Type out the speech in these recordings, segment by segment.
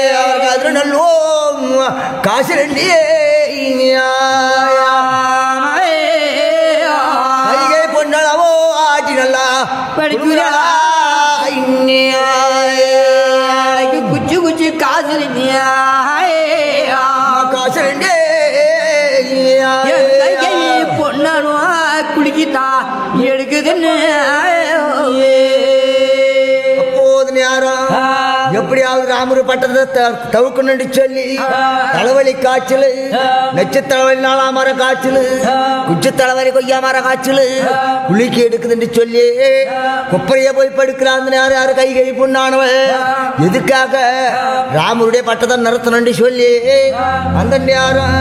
அவருக்கு நல்லோம் காசு ரெண்டு கைகை பொன்னளவோ ஆட்டி நல்லா படிக்கிறாளா? குச்சி குச்சி காசு காசு ரெண்டு பொண்ணாலும் குளிக்கிட்டா எடுக்குதுன்னு அப்போது நேரம் எப்படியாவது ராமர் பட்டத்தை த- தவிர்க்கணும்னு சொல்லி தலைவலி காய்ச்சல் நெச்சு தலைவலி நாளா மர காய்ச்சல் குச்சி தலைவலி கொய்யா மர காய்ச்சல் குளிக்கி எடுக்குதுன்னு சொல்லி குப்பரைய போய் படுக்கிறான் நேரம் யாரு கை கை புண்ணானவன் எதுக்காக ராமருடைய பட்டத்தை நிறுத்தணும்னு சொல்லி அந்த நேரம்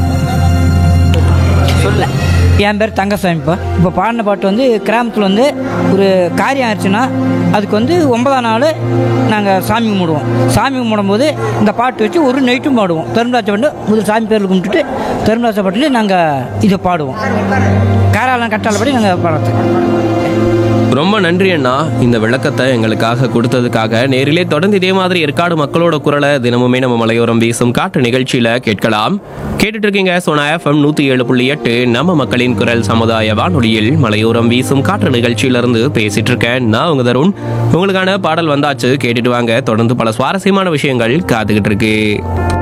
சொல்ல என் பேர் தங்கசாமிப்பா இப்போ பாடின பாட்டு வந்து கிராமத்தில் வந்து ஒரு காரியம் ஆயிடுச்சுன்னா அதுக்கு வந்து ஒன்பதாம் நாள் நாங்கள் சாமி கும்பிடுவோம் சாமி கும்பிடும்போது இந்த பாட்டு வச்சு ஒரு நைட்டும் பாடுவோம் தருமராஜ பாட்டு முதல் சாமி பேரில் கும்பிட்டுட்டு தருமராஜ பாட்டில் நாங்கள் இதை பாடுவோம் காராளம் கட்டாளப்படி நாங்கள் பாடுறது ரொம்ப நன்றி அண்ணா இந்த விளக்கத்தை எங்களுக்காக கொடுத்ததுக்காக நேரிலே தொடர்ந்து இதே மாதிரி ஏற்காடு மக்களோட குரலை தினமுமே நம்ம மலையோரம் வீசும் காட்டு நிகழ்ச்சியில கேட்கலாம் கேட்டுட்டு இருக்கீங்க சோனா எஃப்எம் நூத்தி ஏழு புள்ளி எட்டு நம்ம மக்களின் குரல் சமுதாய வானொலியில் மலையோரம் வீசும் காற்று நிகழ்ச்சியிலிருந்து பேசிட்டு இருக்கேன் நான் உங்க தருண் உங்களுக்கான பாடல் வந்தாச்சு கேட்டுட்டு வாங்க தொடர்ந்து பல சுவாரஸ்யமான விஷயங்கள் காத்துக்கிட்டு இருக்கு